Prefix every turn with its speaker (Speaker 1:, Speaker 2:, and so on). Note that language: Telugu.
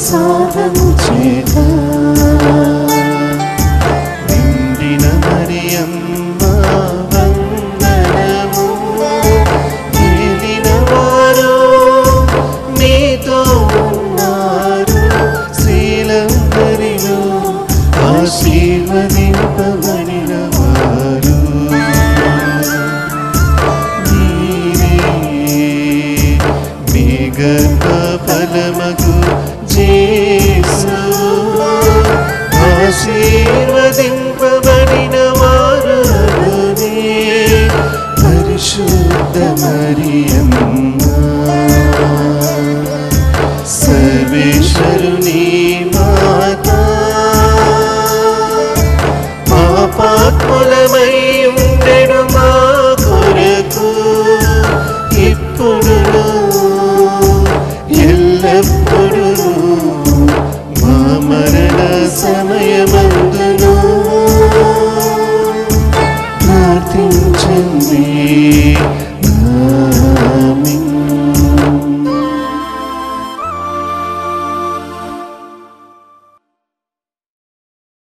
Speaker 1: ప్రసాదము చేత నిండిన మరియమ్మ వందనము ఏలిన వారు నీతో ఉన్నారు స్త్రీలందరిలో ఆశీర్వదింపబడిన వారు నీవే మీ గర్భ ఫలమగు జేసు ఆశీర్వదింపబడిన వారు పరిశుద్ధ మరియమ్మ సర్వేశ్వరుని మాత పాపాత్ములమై ఉండెడు మా కొరకు ఇప్పుడు ఎల్లప్పుడు మా మరణ సమయమందును ప్రార్థించండి ఆమేన్.